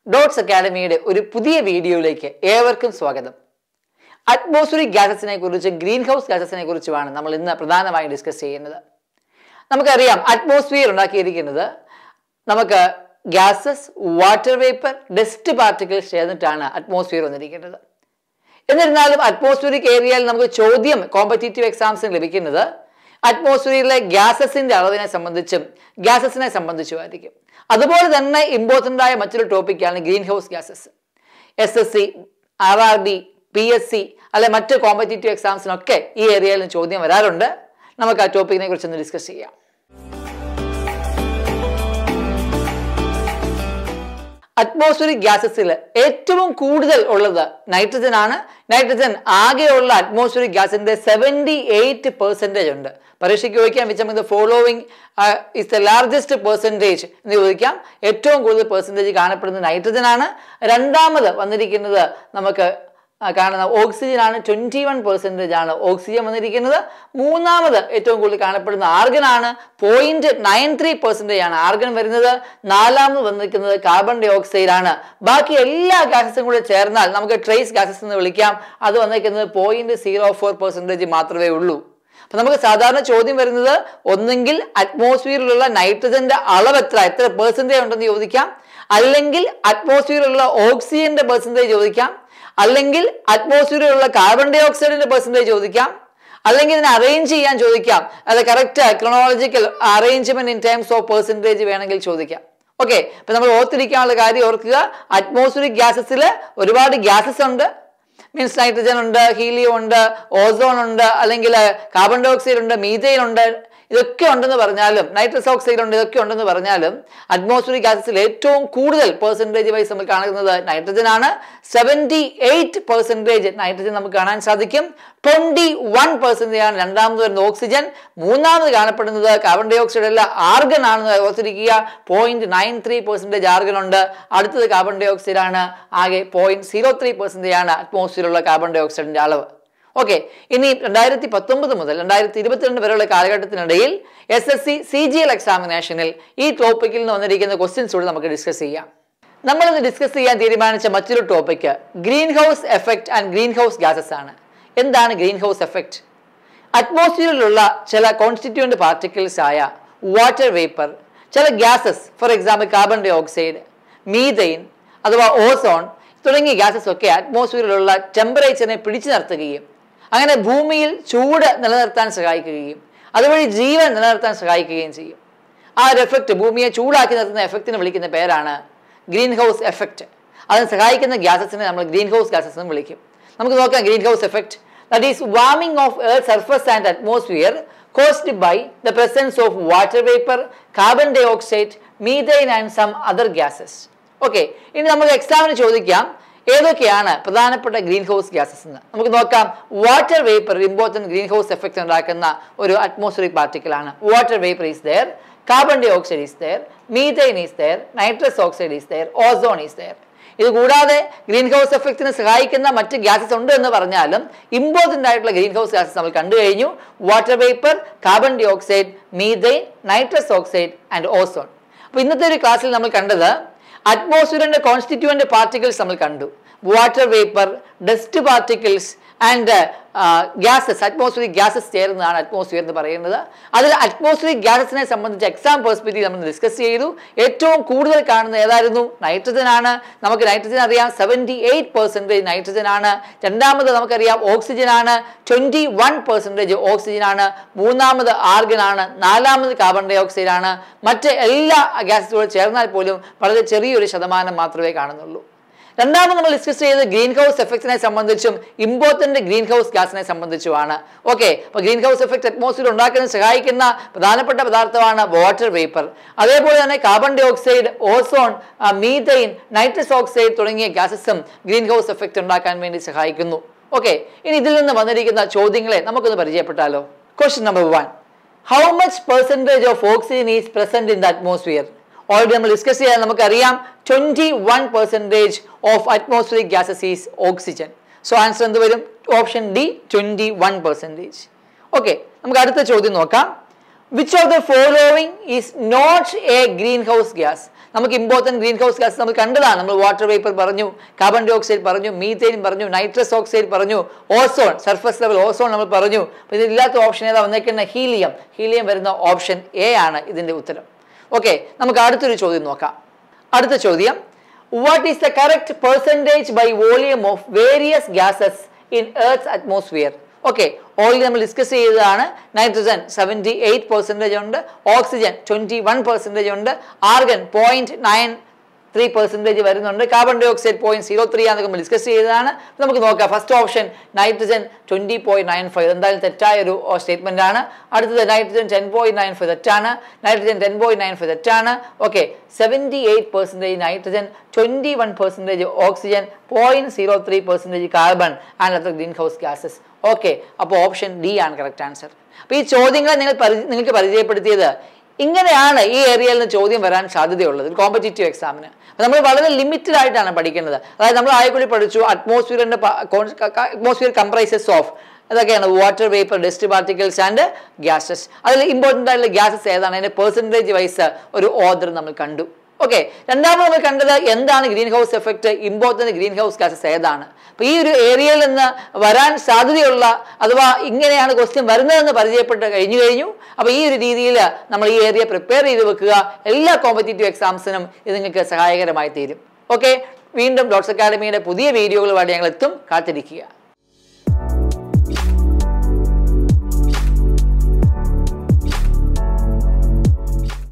dots അക്കാഡമിയുടെ ഒരു പുതിയ വീഡിയോയിലേക്ക് ഏവർക്കും സ്വാഗതം അറ്റ്മോസ്ഫിയറിക് ഗ്യാസസിനെ കുറിച്ച് ഗ്രീൻ ഹൗസ് ഗ്യാസസിനെ കുറിച്ചുമാണ് നമ്മൾ ഇന്ന് പ്രധാനമായും ഡിസ്കസ് ചെയ്യുന്നത് നമുക്കറിയാം അറ്റ്മോസ്ഫിയർ ഉണ്ടാക്കിയിരിക്കുന്നത് നമുക്ക് gases water vapour dust particles ചേർന്നിട്ടാണ് അറ്റ്മോസ്ഫിയർ വന്നിരിക്കുന്നത് എന്നിരുന്നാലും അറ്റ്മോസ്ഫിയറിക് ഏരിയയിൽ നമുക്ക് ചോദ്യം കോമ്പറ്റേറ്റീവ് എക്സാംസിന് ലഭിക്കുന്നത് അറ്റ്മോസ്ഫിയറിലെ ഗ്യാസസിന്റെ അളവിനെ സംബന്ധിച്ചും ഗ്യാസസിനെ സംബന്ധിച്ചുമായിരിക്കും അതുപോലെ തന്നെ ഇമ്പോർട്ടൻ്റ് ആയ മറ്റൊരു ടോപ്പിക്കാണ് greenhouse gases S S C R R B P S C അല്ലെ മറ്റ് കോമ്പറ്റേറ്റീവ് എക്സാംസിനൊക്കെ ഈ ഏരിയയിൽ നിന്ന് ചോദ്യം വരാറുണ്ട് നമുക്ക് ആ ടോപ്പിക്കിനെ കുറിച്ച് ഒന്ന് ഡിസ്കസ് ചെയ്യാം അറ്റ്മോസ്ഫിയറിക് ഗ്യാസസിൽ ഏറ്റവും കൂടുതൽ ഉള്ളത് നൈട്രജൻ ആണ് നൈട്രജൻ ആകെയുള്ള അറ്റ്മോസ്ഫിയറിക് ഗ്യാസിന്റെ സെവൻറ്റി എയ്റ്റ് പെർസെൻറ്റേജ് ഉണ്ട് പരീക്ഷയ്ക്ക് ചോദിക്കാം വെച്ചാൽ following is the largest percentage എന്ന് ചോദിക്കാം ഏറ്റവും കൂടുതൽ പെർസെൻറ്റേജ് കാണപ്പെടുന്നത് നൈട്രജൻ ആണ് രണ്ടാമത് വന്നിരിക്കുന്നത് നമുക്ക് ആ, കാണുന്ന ഓക്സിജൻ ആണ് ട്വന്റി വൺ പെർസെൻറ്റേജ് ആണ് ഓക്സിജൻ വന്നിരിക്കുന്നത് മൂന്നാമത് ഏറ്റവും കൂടുതൽ കാണപ്പെടുന്ന ആർഗൺ ആണ് പോയിന്റ് നയൻ ത്രീ പെർസെൻറ്റേജ് ആണ് ആർഗൺ വരുന്നത് നാലാമത് വന്നിരിക്കുന്നത് കാർബൺ ഡൈ ഓക്സൈഡ് ആണ് ബാക്കി എല്ലാ ഗ്യാസസും കൂടെ ചേർന്നാൽ നമുക്ക് ട്രേസ് ഗ്യാസസ് എന്ന് വിളിക്കാം അത് വന്നിരിക്കുന്നത് പോയിന്റ് സീറോ ഫോർ പെർസെൻറ്റേജ് മാത്രമേ ഉള്ളൂ അപ്പൊ നമുക്ക് സാധാരണ ചോദ്യം വരുന്നത് ഒന്നെങ്കിൽ അറ്റ്മോസ്ഫിയറിലുള്ള നൈട്രജന്റെ അളവ് എത്ര എത്ര പെർസെൻറ്റേജ് ഉണ്ടെന്ന് ചോദിക്കാം അല്ലെങ്കിൽ അറ്റ്മോസ്ഫിയറിലുള്ള ഓക്സിജന്റെ പെർസെൻറ്റേജ് ചോദിക്കാം അല്ലെങ്കിൽ അറ്റ്മോസ്ഫിയറിലുള്ള കാർബൺ ഡൈ ഓക്സൈഡിന്റെ പെർസെൻറ്റേജ് ചോദിക്കാം അല്ലെങ്കിൽ ഇതിനെ അറേഞ്ച് ചെയ്യാൻ ചോദിക്കാം അത് correct chronological arrangement in terms of percentage വേണമെങ്കിൽ ചോദിക്കാം ഓക്കെ ഇപ്പൊ നമ്മൾ ഓർത്തിരിക്കാനുള്ള കാര്യം ഓർക്കുക അറ്റ്മോസ്ഫിയറിക് ഗ്യാസസിൽ ഒരുപാട് ഗ്യാസസ് ഉണ്ട് മീൻസ് നൈട്രജൻ ഉണ്ട് ഹീലിയം ഉണ്ട് ഓസോൺ ഉണ്ട് അല്ലെങ്കിൽ കാർബൺ ഡൈ ഓക്സൈഡ് ഉണ്ട് മീഥൈൻ ഉണ്ട് ഇതൊക്കെ ഉണ്ടെന്ന് പറഞ്ഞാലും നൈട്രസ് ഓക്സൈഡ് ഉണ്ട് ഇതൊക്കെ ഉണ്ടെന്ന് പറഞ്ഞാലും അറ്റ്മോസ്ഫിയറിക് ഗ്യാസസിൽ ഏറ്റവും കൂടുതൽ പെർസെൻറ്റേജ് വൈസ് നമ്മൾ കാണുന്നത് നൈട്രജൻ ആണ് സെവൻറ്റി എയ്റ്റ് പെർസെൻറ്റേജ് നൈട്രജൻ നമുക്ക് കാണാൻ സാധിക്കും ട്വന്റി വൺ പെർസെൻറ്റേജ് ആണ് രണ്ടാമത് വരുന്ന ഓക്സിജൻ മൂന്നാമത് കാണപ്പെടുന്നത് കാർബൺ ഡൈ ഓക്സൈഡ് അല്ല ആർഗൺ ആണെന്ന് ഓർത്തിരിക്കുക point nine three percentage argon ഉണ്ട് അടുത്തത് കാർബൺ ഡൈ ഓക്സൈഡ് ആണ് ആകെ പോയിന്റ് സീറോ ത്രീ പെർസെൻറ്റേജ് ആണ് അറ്റ്മോസ്ഫിയറിലുള്ള കാർബൺ ഡൈ ഓക്സൈഡിന്റെ അളവ് ഓക്കെ ഇനി രണ്ടായിരത്തി പത്തൊമ്പത് മുതൽ രണ്ടായിരത്തി ഇരുപത്തിരണ്ട് വരെയുള്ള കാലഘട്ടത്തിനിടയിൽ S S C C G L എക്സാമിനേഷനിൽ ഈ ടോപ്പിക്കിൽ നിന്ന് വന്നിരിക്കുന്ന ക്വസ്റ്റ്യൻസ് കൂടി നമുക്ക് ഡിസ്കസ് ചെയ്യാം നമ്മൾ ഇന്ന് ഡിസ്കസ് ചെയ്യാൻ തീരുമാനിച്ച മറ്റൊരു topic greenhouse effect and greenhouse gases ആണ് എന്താണ് ഗ്രീൻ ഹൗസ് എഫക്റ്റ് അറ്റ്മോസ്ഫിയറിലുള്ള ചില കോൺസ്റ്റിറ്റ്യൂവന്റ് പാർട്ടിക്കിൾസ് ആയ വാട്ടർ വേപ്പർ ചില gases for example carbon dioxide methane അഥവാ ഓസോൺ തുടങ്ങിയ ഗ്യാസസ് ഒക്കെ അറ്റ്മോസ്ഫിയറിലുള്ള ടെമ്പറേച്ചറിനെ പിടിച്ചു നിർത്തുകയും അങ്ങനെ ഭൂമിയിൽ ചൂട് നിലനിർത്താൻ സഹായിക്കുകയും അതുവഴി ജീവൻ നിലനിർത്താൻ സഹായിക്കുകയും ചെയ്യും ആ ഒരു എഫക്റ്റ് ഭൂമിയെ ചൂടാക്കി നിർത്തുന്ന എഫക്റ്റിനെ വിളിക്കുന്ന പേരാണ് ഗ്രീൻ ഹൗസ് എഫക്റ്റ് അതിന് സഹായിക്കുന്ന ഗ്യാസസിനെ നമ്മൾ ഗ്രീൻ ഹൗസ് ഗ്യാസസ് എന്ന് വിളിക്കും നമുക്ക് നോക്കാം greenhouse effect that is warming of earth surface and atmosphere caused by the presence of water vapour carbon dioxide methane and some other gases okay ഇനി നമുക്ക് എക്സാമിന് ചോദിക്കാം ഏതൊക്കെയാണ് പ്രധാനപ്പെട്ട ഗ്രീൻ ഹൗസ് ഗ്യാസസ് എന്ന് നമുക്ക് നോക്കാം water vapour important greenhouse effect ഉണ്ടാക്കുന്ന ഒരു അറ്റ്മോസ്ഫിയറിക് പാർട്ടിക്കിൾ ആണ് water vapour is there carbon dioxide is there methane is there nitrous oxide is there ozone is there ഇത് കൂടാതെ ഗ്രീൻ ഹൗസ് എഫക്റ്റിന് സഹായിക്കുന്ന മറ്റ് ഗ്യാസസ് ഉണ്ട് എന്ന് പറഞ്ഞാലും ഇമ്പോർട്ടൻ്റ് ആയിട്ടുള്ള ഗ്രീൻ ഹൗസ് ഗ്യാസസ് നമ്മൾ കണ്ടു കഴിഞ്ഞു water vapour carbon dioxide methane nitrous oxide and ozone അപ്പോൾ ഇന്നത്തെ ഒരു ക്ലാസ്സിൽ നമ്മൾ കണ്ടത് അറ്റ്മോസ്ഫിയറിന്റെ കോൺസ്റ്റിറ്റ്യൂവന്റ് പാർട്ടിക്കിൾസ് നമ്മൾ കണ്ടു water vapour dust particles and gases atmospheric gases ചേരുന്നതാണ് അറ്റ്മോസ്ഫിയർ എന്ന് പറയുന്നത് അതിൽ അറ്റ്മോസ്ഫിയറിക് ഗ്യാസസിനെ സംബന്ധിച്ച് എക്സാം പെർസ്പെക്റ്റീവ് നമ്മൾ ഡിസ്കസ് ചെയ്തു ഏറ്റവും കൂടുതൽ കാണുന്നത് ഏതായിരുന്നു നൈട്രജൻ ആണ് നമുക്ക് നൈട്രജൻ അറിയാം സെവൻറ്റി എയ്റ്റ് പെർസെൻറ്റേജ് നൈട്രജൻ ആണ് രണ്ടാമത് നമുക്കറിയാം ഓക്സിജൻ ആണ് ട്വൻറ്റി വൺ പെർസെൻറ്റേജ് ഓക്സിജൻ ആണ് മൂന്നാമത് ആർഗൺ ആണ് നാലാമത് കാർബൺ ഡൈ ഓക്സൈഡ് ആണ് മറ്റ് എല്ലാ ഗ്യാസസുകളും ചേർന്നാൽ പോലും വളരെ ചെറിയൊരു ശതമാനം മാത്രമേ കാണുന്നുള്ളൂ രണ്ടാമത് നമ്മൾ ഡിസ്കസ് ചെയ്തത് ഗ്രീൻ ഹൗസ് എഫക്റ്റിനെ സംബന്ധിച്ചും ഇമ്പോർട്ടന്റ് ഗ്രീൻ ഹൗസ് ഗ്യാസിനെ സംബന്ധിച്ചുമാണ് ഓക്കെ അപ്പോൾ ഗ്രീൻ ഹൗസ് എഫക്ട് അറ്റ്മോസ്ഫിയർ ഉണ്ടാക്കുന്നതിന് സഹായിക്കുന്ന പ്രധാനപ്പെട്ട പദാർത്ഥമാണ് വാട്ടർ വേപ്പർ അതേപോലെ തന്നെ carbon dioxide ozone methane nitrous oxide തുടങ്ങിയ ഗ്യാസസും ഗ്രീൻ ഹൗസ് എഫക്ട് ഉണ്ടാക്കാൻ വേണ്ടി സഹായിക്കുന്നു ഓക്കെ ഇനി ഇതിൽ നിന്ന് വന്നിരിക്കുന്ന ചോദ്യങ്ങളെ നമുക്കൊന്ന് പരിചയപ്പെട്ടാലോ question number one how much percentage of oxygen is present in the atmosphere already നമ്മൾ ഡിസ്കസ് ചെയ്യാൻ നമുക്കറിയാം twenty one percentage of atmospheric gases is oxygen so answer എന്ത് വരും option D twenty one percentage okay നമുക്ക് അടുത്ത ചോദ്യം നോക്കാം which of the following is not a greenhouse gas നമുക്ക് ഇമ്പോർട്ടൻറ്റ് ഗ്രീൻ ഹൗസ് ഗ്യാസ് നമ്മൾ കണ്ടതാണ് നമ്മൾ വാട്ടർ വേപ്പർ പറഞ്ഞു കാർബൺ ഡൈ ഓക്സൈഡ് പറഞ്ഞു മീത്തേൻ പറഞ്ഞു നൈട്രസ് ഓക്സൈഡ് പറഞ്ഞു ഓസോൺ സർഫസ് ലെവൽ ഓസോൺ നമ്മൾ പറഞ്ഞു അപ്പോൾ ഇതില്ലാത്ത ഓപ്ഷൻ ഏതാ വന്നേക്കുന്ന ഹീലിയം ഹീലിയം വരുന്ന ഓപ്ഷൻ എ ആണ് ഇതിൻ്റെ ഉത്തരം ഓക്കെ നമുക്ക് അടുത്തൊരു ചോദ്യം നോക്കാം അടുത്ത ചോദ്യം what is the correct percentage by volume of various gases in earth atmosphere okay already നമ്മൾ ഡിസ്കസ് ചെയ്തതാണ് നൈട്രജൻ സെവൻറ്റി എയ്റ്റ് പെർസെൻറ്റേജ് ഉണ്ട് ഓക്സിജൻ ട്വൻറ്റി വൺ പെർസെൻറ്റേജ് ഉണ്ട് argon point nine three percentage വരുന്നുണ്ട് carbon dioxide point zero three ആണെന്ന് നമ്മൾ discuss ചെയ്തതാണ് നമുക്ക് നോക്കാം first option nitrogen twenty point nine five എന്തായാലും തെറ്റായ ഒരു സ്റ്റേറ്റ്മെന്റ് ആണ് അടുത്തത് nitrogen ten point nine five തെറ്റാണ് nitrogen ten point nine five തെറ്റാണ് okay seventy eight percentage nitrogen twenty one percentage oxygen point zero three percentage carbon and other greenhouse gases okay അപ്പോൾ option D ആണ് correct answer അപ്പോൾ ഈ ചോദ്യങ്ങൾ നിങ്ങൾ പരി നിങ്ങൾക്ക് പരിചയപ്പെടുത്തിയത് ഇങ്ങനെയാണ് ഈ ഏരിയയിൽ നിന്ന് ചോദ്യം വരാൻ സാധ്യതയുള്ളത് കോമ്പറ്റേറ്റീവ് എക്സാമിന് നമ്മൾ വളരെ ലിമിറ്റഡ് ആയിട്ടാണ് പഠിക്കുന്നത് അതായത് നമ്മൾ ആയക്കൂടി പഠിച്ചു അറ്റ്മോസ്ഫിയറിന്റെ അറ്റ്മോസ്ഫിയർ കംപ്രൈസസ് ഓഫ് അതൊക്കെയാണ് water vapour dust particles and gases അതിൽ ഇമ്പോർട്ടൻ്റ് ആയിട്ടുള്ള ഗ്യാസസ് ഏതാണ് അതിന്റെ പെർസെൻറ്റേജ് വൈസ് ഒരു ഓർഡർ നമ്മൾ കണ്ടു ഓക്കെ രണ്ടാമത് നമ്മൾ കണ്ടത് എന്താണ് greenhouse effect important greenhouse gases ഏതാണ് അപ്പോൾ ഈ ഒരു ഏരിയയിൽ നിന്ന് വരാൻ സാധ്യതയുള്ള അഥവാ ഇങ്ങനെയാണ് ക്വസ്റ്റ്യൻ വരുന്നതെന്ന് പരിചയപ്പെട്ട് കഴിഞ്ഞു കഴിഞ്ഞു അപ്പോൾ ഈ ഒരു രീതിയിൽ നമ്മൾ ഈ ഏരിയ പ്രിപ്പയർ ചെയ്ത് വെക്കുക എല്ലാ കോമ്പറ്റേറ്റീവ് എക്സാംസിനും ഇത് നിങ്ങൾക്ക് സഹായകരമായി തീരും ഓക്കെ വീണ്ടും ഡോട്ട്സ് അക്കാഡമിയുടെ പുതിയ വീഡിയോകളുമായിട്ട് ഞങ്ങൾ എത്തും കാത്തിരിക്കുക